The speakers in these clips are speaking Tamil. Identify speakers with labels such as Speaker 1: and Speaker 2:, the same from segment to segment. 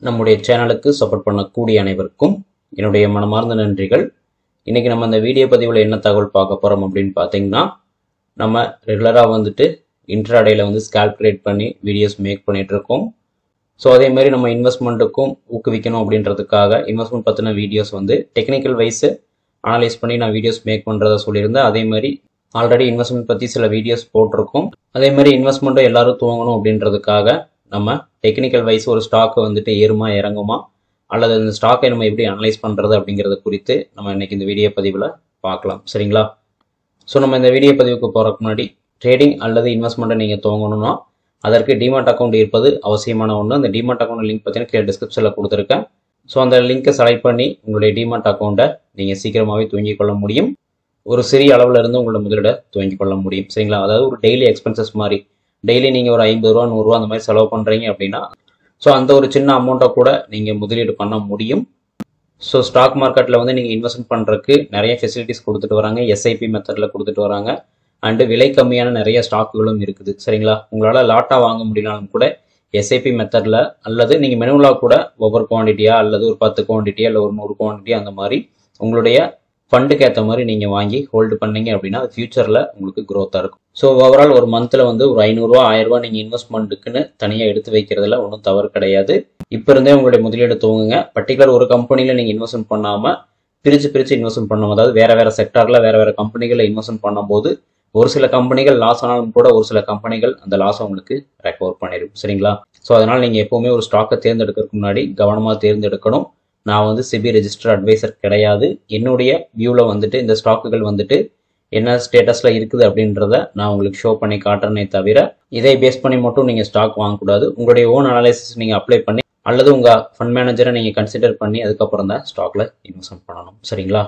Speaker 1: நம்முடைய சேனலுக்கு சப்போர்ட் பண்ணக்கூடிய அனைவருக்கும் என்னுடைய மனமார்ந்த நன்றிகள் இன்னைக்கு நம்ம இந்த வீடியோ பதிவில் என்ன தகவல் பார்க்க போகிறோம் அப்படின்னு பார்த்தீங்கன்னா நம்ம ரெகுலராக வந்துட்டு இன்ட்ராடேல வந்து ஸ்கேல்ப் கிரியேட் பண்ணி வீடியோஸ் மேக் பண்ணிட்டு இருக்கோம் ஸோ அதே மாதிரி நம்ம இன்வெஸ்ட்மெண்ட்டுக்கும் ஊக்குவிக்கணும் அப்படின்றதுக்காக இன்வெஸ்ட்மெண்ட் பற்றின வீடியோஸ் வந்து டெக்னிக்கல் வைஸு அனலைஸ் பண்ணி நான் வீடியோஸ் மேக் பண்ணுறதா சொல்லியிருந்தேன் அதே மாதிரி ஆல்ரெடி இன்வெஸ்ட்மெண்ட் பற்றி சில வீடியோஸ் போட்டிருக்கோம் அதே மாதிரி இன்வெஸ்ட்மெண்ட்டும் எல்லாரும் துவங்கணும் அப்படின்றதுக்காக நம்ம டெக்னிக்கல் வைஸ் ஒரு ஸ்டாக் வந்துட்டு ஏறுமா இறங்குமா அல்லது அந்த ஸ்டாக்கை நம்ம எப்படி அனலைஸ் பண்ணுறது அப்படிங்கிறத குறித்து நம்ம இன்னைக்கு இந்த வீடியோ பதிவில் பார்க்கலாம் சரிங்களா ஸோ நம்ம இந்த வீடியோ பதிவுக்கு போகிறதுக்கு முன்னாடி ட்ரேடிங் அல்லது இன்வெஸ்ட்மெண்ட்டை நீங்கள் துவங்கணும்னா அதற்கு டிமாட் அக்கௌண்ட் இருப்பது அவசியமான ஒன்று அந்த டிமாட் அக்கௌண்ட் லிங்க் பார்த்தீங்கன்னா கீழே டிஸ்கிரிப்ஷனில் கொடுத்துருக்கேன் ஸோ அந்த லிங்க்கை செலக்ட் பண்ணி உங்களுடைய டிமாட் அக்கௌண்ட்டை நீங்கள் சீக்கிரமாகவே துவங்கிக் கொள்ள முடியும் ஒரு சிறிய அளவில் இருந்து உங்களோட முதலீட துவங்கிக் கொள்ள முடியும் சரிங்களா அதாவது ஒரு டெய்லி எக்ஸ்பென்சஸ் மாதிரி டெய்லி நீங்கள் ஒரு ஐம்பது ரூபா நூறுரூவா அந்த மாதிரி செலவு பண்ணுறீங்க அப்படின்னா ஸோ அந்த ஒரு சின்ன அமௌண்ட்டை கூட நீங்கள் முதலீடு பண்ண முடியும் ஸோ ஸ்டாக் மார்க்கெட்டில் வந்து நீங்கள் இன்வெஸ்ட்மெண்ட் பண்ணுறதுக்கு நிறைய ஃபெசிலிட்டிஸ் கொடுத்துட்டு வராங்க எஸ்ஐபி மெத்தடில் கொடுத்துட்டு வராங்க அண்டு விலை கம்மியான நிறைய ஸ்டாக்குகளும் இருக்குது சரிங்களா உங்களால் லாட்டாக வாங்க முடியலனாலும் கூட எஸ்ஐபி மெத்தடில் அல்லது நீங்கள் மெனுவலாக கூட ஒவ்வொரு குவான்டிட்டியா அல்லது ஒரு பத்து குவான்டிட்டியா இல்லை ஒரு நூறு குவான்டிட்டி அந்த மாதிரி உங்களுடைய ஃபண்டுக்கு ஏற்ற மாதிரி நீங்கள் வாங்கி ஹோல்டு பண்ணீங்க அப்படின்னா அது ஃபியூச்சரில் உங்களுக்கு க்ரோத்தாக இருக்கும் ஸோ ஓவரால் ஒரு மந்தில் வந்து ஒரு ஐநூறுரூவா ஆயிரரூவா நீங்கள் இன்வெஸ்ட்மெண்ட்டுக்குன்னு தனியாக எடுத்து வைக்கிறதுல ஒன்றும் தவறு கிடையாது இப்போ இருந்தே உங்களுடைய முதலீடு துவங்குங்க பர்டிகுலர் ஒரு கம்பெனியில் நீங்கள் இன்வெஸ்ட்மெண்ட் பண்ணாமல் பிரித்து பிரித்து இன்வெஸ்ட்மெண்ட் பண்ணும் அதாவது வேறு வேறு செக்டாரில் வேறு வேறு கம்பெனிகளில் இன்வெஸ்ட்மெண்ட் பண்ணும்போது ஒரு சில கம்பெனிகள் லாஸ் ஆனாலும் கூட ஒரு சில கம்பெனிகள் அந்த லாஸ் உங்களுக்கு ரெக்கவர் பண்ணிடும் சரிங்களா ஸோ அதனால் நீங்கள் எப்போவுமே ஒரு ஸ்டாக்கை தேர்ந்தெடுக்கிறதுக்கு முன்னாடி கவனமாக தேர்ந்தெடுக்கணும் நான் வந்து சிபி ரெஜிஸ்டர் அட்வைசர் கிடையாது என்னுடைய வியூவில் வந்துட்டு இந்த ஸ்டாக்குகள் வந்துட்டு என்ன ஸ்டேட்டஸில் இருக்குது அப்படின்றத நான் உங்களுக்கு ஷோ பண்ணி காட்டுறேனே தவிர இதை பேஸ் பண்ணி மட்டும் நீங்கள் ஸ்டாக் வாங்கக்கூடாது உங்களுடைய ஓன் அனாலிசிஸ் நீங்கள் அப்ளை பண்ணி அல்லது உங்கள் ஃபண்ட் மேனேஜரை நீங்கள் கன்சிடர் பண்ணி அதுக்கப்புறம் தான் ஸ்டாக்ல இன்வெஸ்ட்மெண்ட் பண்ணணும் சரிங்களா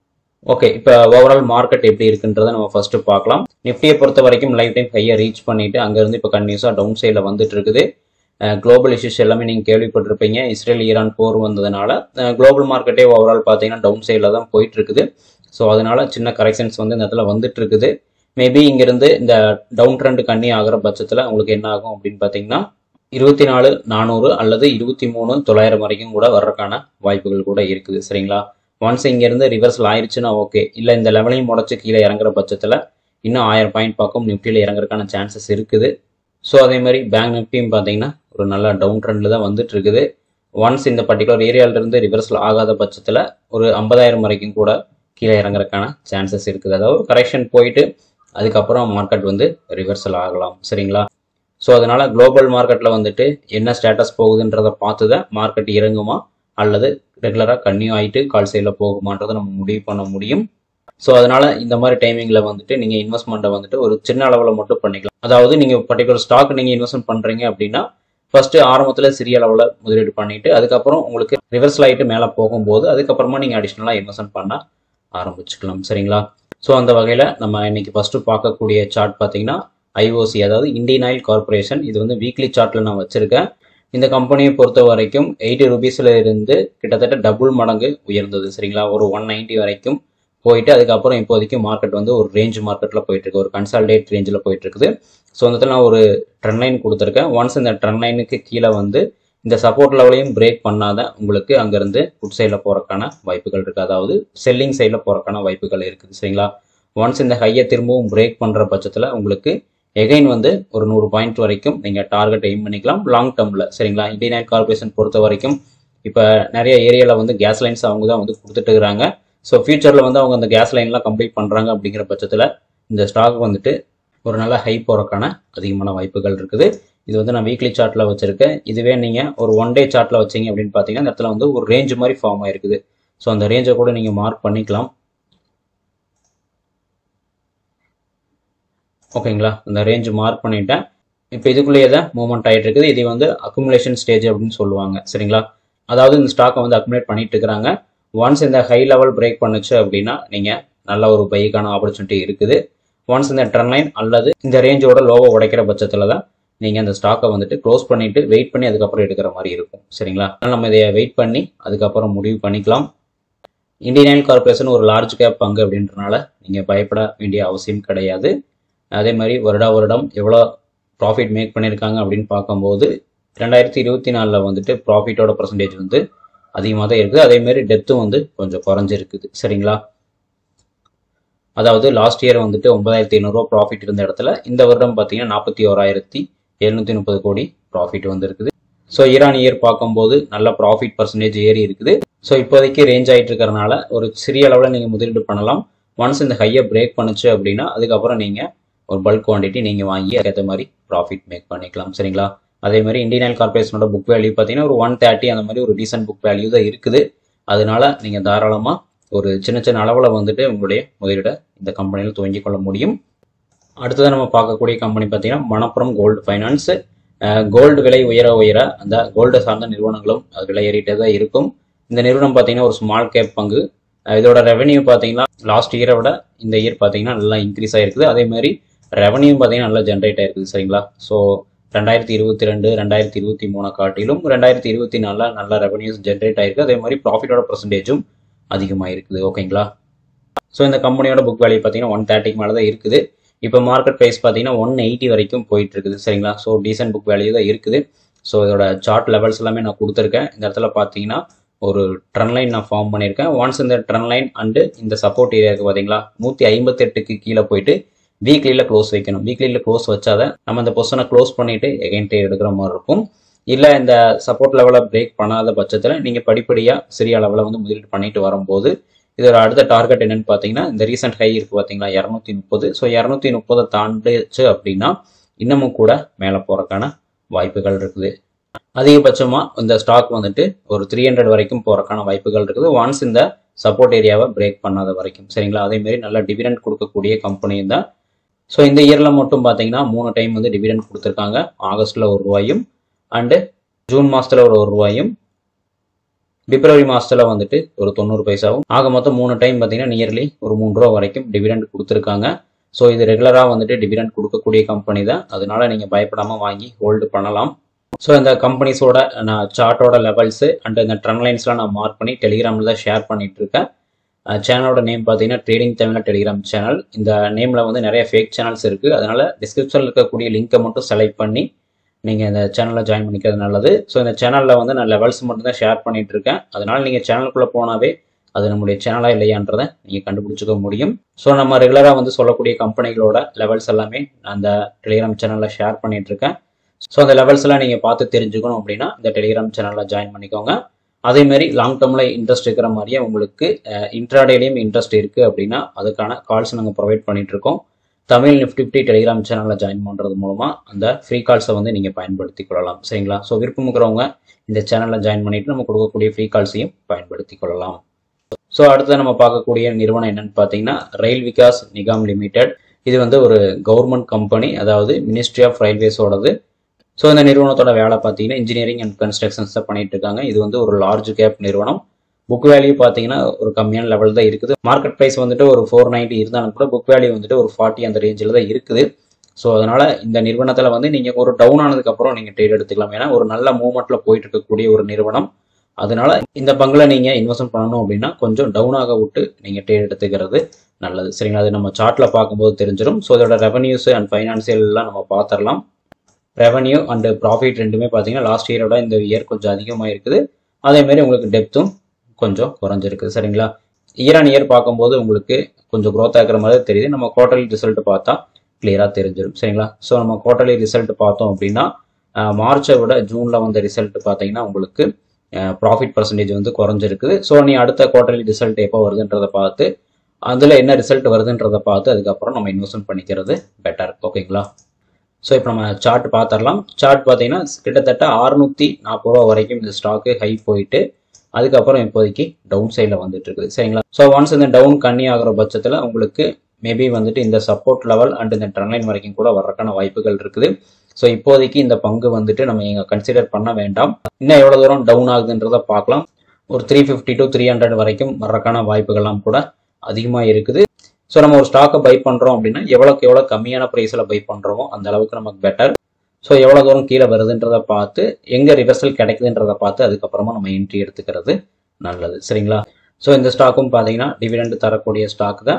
Speaker 1: ஓகே இப்போ ஓவரால் மார்க்கெட் எப்படி இருக்குன்றதை நம்ம ஃபர்ஸ்ட் பார்க்கலாம் நிஃப்டியை பொறுத்த வரைக்கும் லைஃப் டைம் ஹையை ரீச் பண்ணிட்டு அங்கேருந்து இப்போ கன்யூஸாக டவுன் சைடில் வந்துட்டு இருக்குது குளோபல் இஷ்யூஸ் எல்லாமே நீங்கள் கேள்விப்பட்டிருப்பீங்க இஸ்ரேல் ஈரான் போர் வந்ததுனால குளோபல் மார்க்கெட்டே ஓவரால் பார்த்தீங்கன்னா டவுன் சைடில் தான் போயிட்டு இருக்குது ஸோ அதனால சின்ன கரெக்ஷன்ஸ் வந்து இந்த இடத்துல வந்துட்டு இருக்குது மேபி இங்கிருந்து இந்த டவுன் ட்ரெண்ட் கண்ணி ஆகிற பட்சத்தில் உங்களுக்கு என்ன ஆகும் அப்படின்னு பார்த்தீங்கன்னா இருபத்தி நாலு நானூறு அல்லது இருபத்தி மூணு தொள்ளாயிரம் வரைக்கும் கூட வர்றதுக்கான வாய்ப்புகள் கூட இருக்குது சரிங்களா ஒன்ஸ் இங்கேருந்து ரிவர்சல் ஆயிடுச்சுன்னா ஓகே இல்லை இந்த லெவலையும் முடச்சு கீழே இறங்குற பட்சத்தில் இன்னும் ஆயிரம் பாயிண்ட் பக்கம் நிஃப்டியில் இறங்குறதுக்கான சான்சஸ் இருக்குது ஸோ அதே மாதிரி பேங்க் நிஃப்டியும் பார்த்தீங்கன்னா ஒரு நல்ல டவுன் ட்ரெண்டில் தான் வந்துட்டு இருக்குது ஒன்ஸ் இந்த பர்டிகுலர் ஏரியாவிலிருந்து ரிவர்சல் ஆகாத பட்சத்தில் ஒரு ஐம்பதாயிரம் வரைக்கும் கூட கீழே இறங்குறதுக்கான சான்சஸ் இருக்குது அதாவது கரெக்ஷன் போயிட்டு அதுக்கப்புறம் மார்க்கெட் வந்து ரிவர்சல் ஆகலாம் சரிங்களா ஸோ அதனால் குளோபல் மார்க்கெட்டில் வந்துட்டு என்ன ஸ்டேட்டஸ் போகுதுன்றதை பார்த்து தான் மார்க்கெட் இறங்குமா அல்லது ரெகுலராக கன்னியூ ஆகிட்டு கால் சைடில் போகுமான்றதை நம்ம முடிவு பண்ண முடியும் ஸோ அதனால இந்த மாதிரி டைமிங்கில் வந்துட்டு நீங்கள் இன்வெஸ்ட்மெண்ட்டை வந்துட்டு ஒரு சின்ன அளவில் மட்டும் பண்ணிக்கலாம் அதாவது நீங்கள் பர்டிகுலர் ஸ்டாக் நீங்கள் இன்வெஸ்ட்மெண்ட் பண்ணுறீங்க அப்படின்னா ஃபர்ஸ்ட் ஆரம்பத்தில் சிறிய அளவில் முதலீடு பண்ணிட்டு அதுக்கப்புறம் உங்களுக்கு ரிவர்சல் ஆகிட்டு மேலே போகும்போது அதுக்கப்புறமா நீங்கள் அடிஷ்னலாக இன்வெஸ்ட்மெண்ட் பண்ண ஆரம்பிச்சுக்கலாம் சரிங்களா ஸோ அந்த வகையில் நம்ம இன்னைக்கு ஃபர்ஸ்ட் பார்க்கக்கூடிய சார்ட் பார்த்தீங்கன்னா ஐஓசி அதாவது இந்தியன் ஆயில் கார்பரேஷன் இது வந்து வீக்லி சார்ட்டில் நான் வச்சிருக்கேன் இந்த கம்பெனியை பொறுத்த வரைக்கும் எயிட்டி ருபீஸில் இருந்து கிட்டத்தட்ட டபுள் மடங்கு உயர்ந்தது சரிங்களா ஒரு ஒன் நைன்ட்டி வரைக்கும் போயிட்டு அதுக்கப்புறம் இப்போதைக்கு மார்க்கெட் வந்து ஒரு ரேஞ்ச் மார்க்கெட்டில் போயிட்டு இருக்கு ஒரு கன்சால்டேட் ரேஞ்சில் போயிட்டு இருக்குது ஸோ அந்த இடத்துல நான் ஒரு ட்ரெண்ட் லைன் கொடுத்துருக்கேன் ஒன்ஸ் இந்த ட்ரெண்ட் லைனுக்கு கீழே வந்து இந்த சப்போர்ட் லெவலையும் பிரேக் பண்ணாத உங்களுக்கு அங்கேருந்து புட் சைடில் போகிறக்கான வாய்ப்புகள் இருக்குது அதாவது செல்லிங் சைடில் போகிறக்கான வாய்ப்புகள் இருக்குது சரிங்களா ஒன்ஸ் இந்த ஹையை திரும்பவும் பிரேக் பண்ணுற பட்சத்தில் உங்களுக்கு எகைன் வந்து ஒரு நூறு பாயிண்ட் வரைக்கும் நீங்கள் டார்கெட் எய்ம் பண்ணிக்கலாம் லாங் டேர்மில் சரிங்களா இந்தியன் ஆயில் கார்பரேஷன் பொறுத்த வரைக்கும் இப்போ நிறைய ஏரியாவில் வந்து கேஸ் லைன்ஸ் அவங்க தான் வந்து கொடுத்துட்டு இருக்கிறாங்க ஸோ ஃபியூச்சரில் வந்து அவங்க அந்த கேஸ் லைன்லாம் கம்ப்ளீட் பண்ணுறாங்க அப்படிங்கிற பட்சத்தில் இந்த ஸ்டாக் வந்துட்டு ஒரு நல்ல ஹை போகிறக்கான அதிகமான வாய்ப்புகள் இருக்குது இது வந்து நான் வீக்லி சார்ட்டில் வச்சுருக்கேன் இதுவே நீங்கள் ஒரு ஒன் டே சார்ட்டில் வச்சீங்க அப்படின்னு பார்த்தீங்கன்னா இந்த இடத்துல வந்து ஒரு ரேஞ்ச் மாதிரி ஃபார்ம் ஆயிருக்குது ஸோ அந்த ரேஞ்சை கூட நீங்கள் மார்க் பண்ணிக்கலாம் ஓகேங்களா இந்த ரேஞ்ச் மார்க் பண்ணிட்டேன் இப்போ இதுக்குள்ளேயே தான் மூவ்மெண்ட் ஆகிட்டு இருக்குது இது வந்து அக்குமுலேஷன் ஸ்டேஜ் அப்படின்னு சொல்லுவாங்க சரிங்களா அதாவது இந்த ஸ்டாக்கை வந்து அக்குமுலேட் பண்ணிட்டு இருக்கிறாங்க ஒன்ஸ் இந்த ஹை லெவல் பிரேக் பண்ணுச்சு அப்படின்னா நீங்கள் நல்ல ஒரு பைக்கான ஆப்பர்ச்சுனிட்டி இருக்குது ஒன்ஸ் இந்த ட்ரெண்ட் லைன் அல்லது இந்த ரேஞ்சோட லோவை உடைக்கிற பட்சத்தில் தான் நீங்கள் அந்த ஸ்டாக்கை வந்துட்டு க்ளோஸ் பண்ணிட்டு வெயிட் பண்ணி அதுக்கப்புறம் எடுக்கிற மாதிரி இருக்கும் சரிங்களா அதனால் நம்ம இதை வெயிட் பண்ணி அதுக்கப்புறம் முடிவு பண்ணிக்கலாம் இந்தியன் ஆயில் கார்பரேஷன் ஒரு லார்ஜ் கேப் பங்கு அப்படின்றனால நீங்கள் பயப்பட வேண்டிய அவசியம் கிடையாது அதே மாதிரி வருடா வருடம் எவ்வளோ ப்ராஃபிட் மேக் பண்ணியிருக்காங்க அப்படின்னு பார்க்கும்போது ரெண்டாயிரத்தி இருபத்தி நாலில் வந்துட்டு ப்ராஃபிட்டோட பர்சன்டேஜ் வந்து அதிகமாக தான் இருக்குது அதேமாரி டெத்தும் வந்து கொஞ்சம் குறைஞ்சிருக்குது சரிங்களா அதாவது லாஸ்ட் இயர் வந்துட்டு ஒன்பதாயிரத்தி ஐநூறுரூவா ப்ராஃபிட் இருந்த இடத்துல இந்த வருடம் பார்த்தீங்கன்னா நாற்பத்தி ஓராயிரத்தி எழுநூற்றி முப்பது கோடி ப்ராஃபிட் வந்துருக்குது ஸோ ஈரான் இயர் பார்க்கும்போது நல்ல ப்ராஃபிட் பர்சன்டேஜ் ஏறி இருக்குது ஸோ இப்போதைக்கு ரேஞ்ச் ஆகிட்டு இருக்கிறனால ஒரு சிறிய அளவில் நீங்கள் முதலீடு பண்ணலாம் ஒன்ஸ் இந்த ஹையை பிரேக் பண்ணுச்சு அப்படின்னா அதுக்கப்புறம் நீங்கள் ஒரு பல்க் குவான்டிட்டி நீங்கள் வாங்கி அதுக்கேற்ற மாதிரி ப்ராஃபிட் மேக் பண்ணிக்கலாம் சரிங்களா அதே மாதிரி இந்தியன் ஆயில் கார்பரேஷனோட புக் வேல்யூ பார்த்தீங்கன்னா ஒரு ஒன் தேர்ட்டி அந்த மாதிரி ஒரு டீசென்ட் புக் வேல்யூ தான் இருக்குது அதனால நீங்கள் தாராளமாக ஒரு சின்ன சின்ன அளவில் வந்துட்டு உங்களுடைய முதலீடை இந்த கம்பெனியில் துவங்கிக் கொள்ள முடியும் அடுத்தது நம்ம பார்க்கக்கூடிய கம்பெனி பார்த்தீங்கன்னா மணப்புரம் கோல்டு ஃபைனான்ஸ் கோல்டு விலை உயர உயர அந்த கோல்டு சார்ந்த நிறுவனங்களும் அது விலை ஏறிட்டே தான் இருக்கும் இந்த நிறுவனம் பார்த்தீங்கன்னா ஒரு ஸ்மால் கேப் பங்கு அஹ் இதோட ரெவென்யூ பார்த்தீங்கன்னா லாஸ்ட் இயரை விட இந்த இயர் பார்த்தீங்கன்னா நல்லா இன்க்ரீஸ் ஆயிருக்குது அதே மாதிரி ரெவன்யூ பார்த்தீங்கன்னா நல்லா ஜென்ரேட் ஆயிருக்குது சரிங்களா ஸோ ரெண்டாயிரத்தி இருபத்தி ரெண்டு ரெண்டாயிரத்தி இருபத்தி மூணு காட்டிலும் ரெண்டாயிரத்தி இருபத்தி நாலில் நல்ல ரெவன்யூஸ் ஜென்ரேட் ஆயிருக்கு அதே மாதிரி ப்ராஃபிட்டோட பர்சன்டேஜும் அதிகமாக இருக்குது ஓகேங்களா ஸோ இந்த கம்பெனியோட புக் வேல்யூ பார்த்தீங்கன்னா ஒன் தேர்ட்டிக்கு மேலே தான் இருக்குது இப்போ மார்க்கெட் ப்ரைஸ் பார்த்தீங்கன்னா ஒன் எயிட்டி வரைக்கும் போயிட்டு இருக்குது சரிங்களா ஸோ டீசென்ட் புக் வேல்யூ தான் இருக்குது ஸோ இதோட சார்ட் லெவல்ஸ் எல்லாமே நான் கொடுத்துருக்கேன் இந்த இடத்துல பார்த்தீங்கன்னா ஒரு ட்ரெண்ட் லைன் நான் ஃபார்ம் பண்ணியிருக்கேன் ஒன்ஸ் இந்த ட்ரெண்ட் லைன் அண்டு இந்த சப்போர்ட் ஏரியா இருக்குது பார்த்தீங்களா நூற்றி ஐம்பத்தெட்டுக்கு கீழே போயிட்டு வீக்லியில் க்ளோஸ் வைக்கணும் வீக்லியில் க்ளோஸ் வச்சாதான் நம்ம இந்த பொசிஷனை க்ளோஸ் பண்ணிட்டு எகைன் ட்ரேட் எடுக்கிற மாதிரி இருக்கும் இல்லை இந்த சப்போர்ட் லெவலை பிரேக் பண்ணாத பட்சத்தில் நீங்கள் படிப்படியாக சிறிய அளவில் வந்து முதலீடு பண்ணிட்டு வரும்போது இதோட அடுத்த டார்கெட் என்னன்னு பார்த்தீங்கன்னா இந்த ரீசெண்ட் ஹை இருக்கு பார்த்தீங்களா இரநூத்தி முப்பது ஸோ இரநூத்தி முப்பதை தாண்டிச்சு அப்படின்னா இன்னமும் கூட மேலே போகிறக்கான வாய்ப்புகள் இருக்குது அதிகபட்சமாக இந்த ஸ்டாக் வந்துட்டு ஒரு த்ரீ ஹண்ட்ரட் வரைக்கும் போகிறக்கான வாய்ப்புகள் இருக்குது ஒன்ஸ் இந்த சப்போர்ட் ஏரியாவை பிரேக் பண்ணாத வரைக்கும் சரிங்களா அதேமாரி நல்ல டிவிடெண்ட் கொடுக்கக்கூடிய கம்பெனியும் தான் ஸோ இந்த இயரில் மட்டும் பார்த்தீங்கன்னா மூணு டைம் வந்து டிவிடெண்ட் கொடுத்துருக்காங்க ஆகஸ்ட்டில் ஒரு ரூபாயும் அண்டு ஜூன் மாதத்தில் ஒரு ஒரு ரூபாயும் பிப்ரவரி மாதத்தில் வந்துட்டு ஒரு தொண்ணூறு பைசாவும் ஆக மொத்தம் மூணு டைம் பார்த்தீங்கன்னா நியர்லி ஒரு மூணு ரூபா வரைக்கும் டிவிடெண்ட் கொடுத்துருக்காங்க ஸோ இது ரெகுலராக வந்துட்டு டிவிடெண்ட் கொடுக்கக்கூடிய கம்பெனி தான் அதனால நீங்கள் பயப்படாமல் வாங்கி ஹோல்டு பண்ணலாம் ஸோ இந்த கம்பெனிஸோட நான் சார்ட்டோட லெவல்ஸு அண்ட் இந்த ட்ரெண்ட் லைன்ஸ்லாம் நான் மார்க் பண்ணி டெலிகிராமில் தான் ஷேர் பண்ணிட்டு இருக்கேன் சேனலோட நேம் பார்த்தீங்கன்னா ட்ரேடிங் தமிழ் டெலிகிராம் சேனல் இந்த நேமில் வந்து நிறைய ஃபேக் சேனல்ஸ் இருக்குது அதனால டிஸ்கிரிப்ஷனில் இருக்கக்கூடிய லிங்கை மட்டும் செலக்ட் பண்ணி நீங்கள் இந்த சேனலில் ஜாயின் பண்ணிக்கிறது நல்லது ஸோ இந்த சேனலில் வந்து நான் லெவல்ஸ் மட்டும் தான் ஷேர் பண்ணிட்டு இருக்கேன் அதனால நீங்கள் சேனலுக்குள்ளே போனாவே அது நம்மளுடைய சேனலாக இல்லையான்றதை நீங்கள் கண்டுபிடிச்சிக்க முடியும் ஸோ நம்ம ரெகுலராக வந்து சொல்லக்கூடிய கம்பெனிகளோட லெவல்ஸ் எல்லாமே அந்த டெலிகிராம் சேனலில் ஷேர் பண்ணிட்டு இருக்கேன் ஸோ அந்த லெவல்ஸ் எல்லாம் நீங்கள் பார்த்து தெரிஞ்சுக்கணும் அப்படின்னா இந்த டெலிகிராம் சேனலில் ஜாயின் பண்ணிக்கோங்க அதே மாதிரி லாங் டேர்மில் இன்ட்ரெஸ்ட் இருக்கிற மாதிரியே உங்களுக்கு இன்ட்ராடேலையும் இன்ட்ரெஸ்ட் இருக்குது அப்படின்னா அதுக்கான கால்ஸ் நாங்கள் ப்ரொவைட் பண்ணிட்டு இருக்கோம் தமிழ் நிஃப்டி ஃபிஃப்டி டெலிகிராம் சேனலில் ஜாயின் பண்ணுறது மூலமாக அந்த ஃப்ரீ கால்ஸை வந்து நீங்கள் பயன்படுத்தி கொள்ளலாம் சரிங்களா ஸோ விருப்பம் இருக்கிறவங்க இந்த சேனலில் ஜாயின் பண்ணிட்டு நம்ம கொடுக்கக்கூடிய ஃப்ரீ கால்ஸையும் பயன்படுத்தி கொள்ளலாம் ஸோ அடுத்து நம்ம பார்க்கக்கூடிய நிறுவனம் என்னன்னு பார்த்தீங்கன்னா ரயில் விகாஸ் நிகாம் லிமிடெட் இது வந்து ஒரு கவர்மெண்ட் கம்பெனி அதாவது மினிஸ்ட்ரி ஆஃப் ரயில்வேஸோடது ஸோ இந்த நிறுவனத்தோட வேலை பார்த்தீங்கன்னா இன்ஜினியரிங் அண்ட் கன்ஸ்ட்ரக்ஷன்ஸ் தான் பண்ணிட்டு இருக்காங்க இது வந்து ஒரு லார்ஜ் கேப் நிறுவனம் புக் வேல்யூ பார்த்தீங்கன்னா ஒரு கம்மியான லெவல் தான் இருக்குது மார்க்கெட் ப்ரைஸ் வந்துட்டு ஒரு ஃபோர் நைன்ட்டி இருந்தாலும் கூட புக் வேல்யூ வந்துட்டு ஒரு ஃபார்ட்டி அந்த ரேஞ்சில் தான் இருக்குது ஸோ அதனால இந்த நிறுவனத்தில் வந்து நீங்கள் ஒரு டவுன் ஆனதுக்கப்புறம் நீங்கள் ட்ரேட் எடுத்துக்கலாம் ஏன்னா ஒரு நல்ல மூவ்மெண்ட்டில் போயிட்டு இருக்கக்கூடிய ஒரு நிறுவனம் அதனால இந்த பங்கில் நீங்கள் இன்வெஸ்ட் பண்ணணும் அப்படின்னா கொஞ்சம் டவுன் ஆக விட்டு நீங்கள் ட்ரேட் எடுத்துக்கிறது நல்லது சரிங்களா அது நம்ம சார்ட்டில் பார்க்கும்போது தெரிஞ்சிடும் ஸோ இதோட ரெவன்யூஸ் அண்ட் ஃபைனான்சியல் எல்லாம் நம்ம பார்த்துடலாம் ரெவன்யூ அண்ட் ப்ராஃபிட் ரெண்டுமே பார்த்தீங்கன்னா லாஸ்ட் இயரோட இந்த இயர் கொஞ்சம் அதிகமாக இருக்குது அதேமாரி உங்களுக்கு டெப்த்தும் கொஞ்சம் குறைஞ்சிருக்கு சரிங்களா இயர் அண்ட் இயர் பார்க்கும்போது உங்களுக்கு கொஞ்சம் க்ரோத் ஆகிற மாதிரி தெரியுது நம்ம குவார்டர்லி ரிசல்ட் பார்த்தா கிளியராக தெரிஞ்சிடும் சரிங்களா ஸோ நம்ம குவார்டர்லி ரிசல்ட் பார்த்தோம் அப்படின்னா மார்ச்சை விட ஜூனில் வந்த ரிசல்ட் பார்த்தீங்கன்னா உங்களுக்கு ப்ராஃபிட் பர்சன்டேஜ் வந்து குறைஞ்சிருக்குது ஸோ நீ அடுத்த குவார்டர்லி ரிசல்ட் எப்போ வருதுன்றதை பார்த்து அதில் என்ன ரிசல்ட் வருதுன்றதை பார்த்து அதுக்கப்புறம் நம்ம இன்வெஸ்ட்மெண்ட் பண்ணிக்கிறது பெட்டர் ஓகேங்களா ஸோ இப்போ நம்ம சார்ட் பார்த்துடலாம் சார்ட் பார்த்தீங்கன்னா கிட்டத்தட்ட அறுநூற்றி நாற்பது ரூபா வரைக்கும் இந்த ஸ்டாக்கு ஹை போயிட்டு அதுக்கப்புறம் இப்போதைக்கு டவுன் சைடில் வந்துட்டு இருக்குது சரிங்களா ஸோ ஒன்ஸ் இந்த டவுன் கண்ணி ஆகிற பட்சத்தில் உங்களுக்கு மேபி வந்துட்டு இந்த சப்போர்ட் லெவல் அண்ட் இந்த ட்ரெண்ட் லைன் வரைக்கும் கூட வர்றதுக்கான வாய்ப்புகள் இருக்குது ஸோ இப்போதைக்கு இந்த பங்கு வந்துட்டு நம்ம இங்கே கன்சிடர் பண்ண வேண்டாம் இன்னும் எவ்வளோ தூரம் டவுன் ஆகுதுன்றதை பார்க்கலாம் ஒரு three fifty to three hundred வரைக்கும் வர்றதுக்கான வாய்ப்புகள்லாம் கூட அதிகமாக இருக்குது ஸோ நம்ம ஒரு ஸ்டாக்கை பை பண்ணுறோம் அப்படின்னா எவ்வளோக்கு எவ்வளோ கம்மியான ப்ரைஸில் பை பண்ணுறோமோ அந்த அளவுக்கு நமக்கு பெட்டர் ஸோ எவ்வளோ தூரம் கீழே வருதுன்றதை பார்த்து எங்கே ரிவர்சல் கிடைக்குதுன்றதை பார்த்து அதுக்கப்புறமா நம்ம என்ட்ரி எடுத்துக்கிறது நல்லது சரிங்களா ஸோ இந்த ஸ்டாக்கும் பார்த்தீங்கன்னா டிவிடெண்ட் தரக்கூடிய ஸ்டாக் தான்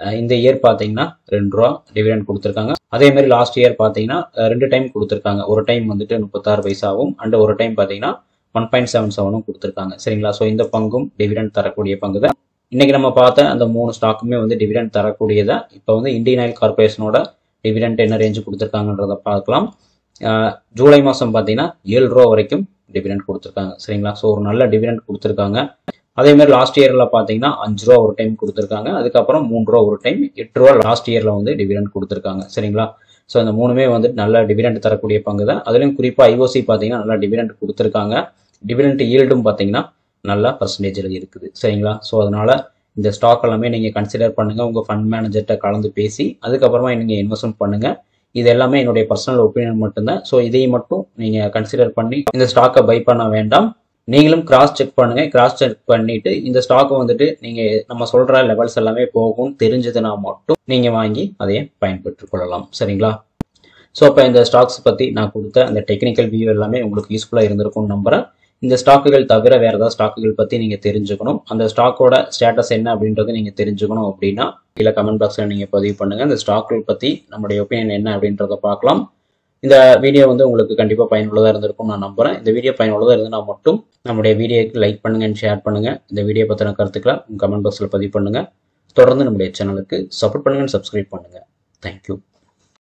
Speaker 1: அஹ் இந்த இயர் பார்த்தீங்கன்னா ரெண்டு ரூபா டிவிடெண்ட் கொடுத்துருக்காங்க அதே மாதிரி லாஸ்ட் இயர் பார்த்தீங்கன்னா அஹ் ரெண்டு டைம் கொடுத்துருக்காங்க ஒரு டைம் வந்துட்டு முப்பத்தாறு பைசாவும் அண்ட் ஒரு டைம் பார்த்தீங்கன்னா ஒன் பாயிண்ட் செவன் செவனும் கொடுத்துருக்காங்க சரிங்களா ஸோ இந்த பங்கும் டிவிடெண்ட் தரக்கூடிய பங்கு தான் இன்னைக்கு நம்ம பார்த்த அந்த மூணு ஸ்டாக்குமே வந்து டிவிடெண்ட் தரக்கூடியதா இப்போ வந்து இந்தியன் ஆயில் கார்பரேஷனோட டிவிடெண்ட் என்ன ரேஞ்சு கொடுத்துருக்காங்கன்றத பார்க்கலாம் அஹ் ஜூலை மாதம் பார்த்தீங்கன்னா ஏழு ரூபா வரைக்கும் டிவிடெண்ட் கொடுத்துருக்காங்க சரிங்களா ஸோ ஒரு நல்ல டிவிடெண்ட் கொடுத்துருக்காங்க அதே மாதிரி லாஸ்ட் இயரில் பார்த்தீங்கன்னா அஞ்சு ரூபா ஒரு டைம் கொடுத்துருக்காங்க அதுக்கப்புறம் மூணு ரூபா ஒரு டைம் எட்டு ரூபா லாஸ்ட் இயரில் வந்து டிவிடெண்ட் கொடுத்துருக்காங்க சரிங்களா ஸோ இந்த மூணுமே வந்து நல்ல டிவிடெண்ட் தரக்கூடிய பங்கு தான் அதுலேயும் குறிப்பாக ஐஓசி பார்த்தீங்கன்னா நல்லா டிவிடெண்ட் கொடுத்துருக்காங்க டிவிடெண்ட் ஈல்டும் பார்த்தீங்கன்னா நல்ல பர்சன்டேஜில் இருக்குது சரிங்களா ஸோ அதனால இந்த ஸ்டாக் எல்லாமே நீங்கள் கன்சிடர் பண்ணுங்கள் உங்கள் ஃபண்ட் மேனேஜர்கிட்ட கலந்து பேசி அதுக்கப்புறமா நீங்கள் இன்வெஸ்ட்மெண்ட் பண்ணுங்கள் இது எல்லாமே என்னுடைய பர்சனல் ஒப்பீனியன் மட்டும்தான் ஸோ இதை மட்டும் நீங்கள் கன்சிடர் பண்ணி இந்த ஸ்டாக்கை பை பண்ண வேண்டாம் நீங்களும் கிராஸ் செக் பண்ணுங்க கிராஸ் செக் பண்ணிட்டு இந்த ஸ்டாக்கை வந்துட்டு நீங்க நம்ம சொல்ற லெவல்ஸ் எல்லாமே போகும் தெரிஞ்சதுன்னா மட்டும் நீங்க வாங்கி அதையே பயன்பெற்றுக் கொள்ளலாம் சரிங்களா ஸோ அப்போ இந்த ஸ்டாக்ஸ் பற்றி நான் கொடுத்த அந்த டெக்னிக்கல் வியூ எல்லாமே உங்களுக்கு யூஸ்ஃபுல்லாக இருந்திருக்கும்னு நம்புறேன் இந்த ஸ்டாக்குகள் தவிர வேறு ஏதாவது ஸ்டாக்குகள் பற்றி நீங்கள் தெரிஞ்சுக்கணும் அந்த ஸ்டாக்கோட ஸ்டேட்டஸ் என்ன அப்படின்றத நீங்கள் தெரிஞ்சுக்கணும் அப்படின்னா கீழே கமெண்ட் பாக்ஸில் நீங்கள் பதிவு பண்ணுங்கள் இந்த ஸ்டாக்குகள் பற்றி நம்மளுடைய ஒப்பீனியன் என்ன அப்படின்றத பார்க்கலாம் இந்த வீடியோ வந்து உங்களுக்கு கண்டிப்பாக பயனுள்ளதாக இருந்திருக்கும் நான் நம்புறேன் இந்த வீடியோ பயனுள்ளதாக இருந்தால் மட்டும் நம்முடைய வீடியோக்கு லைக் பண்ணுங்க and ஷேர் பண்ணுங்க இந்த வீடியோ பற்றின கருத்துக்களை உங்கள் கமெண்ட் பாக்ஸில் பதிவு பண்ணுங்க தொடர்ந்து நம்முடைய சேனலுக்கு சப்போர்ட் பண்ணுங்க சப்ஸ்கிரைப் பண்ணுங்க தேங்க்யூ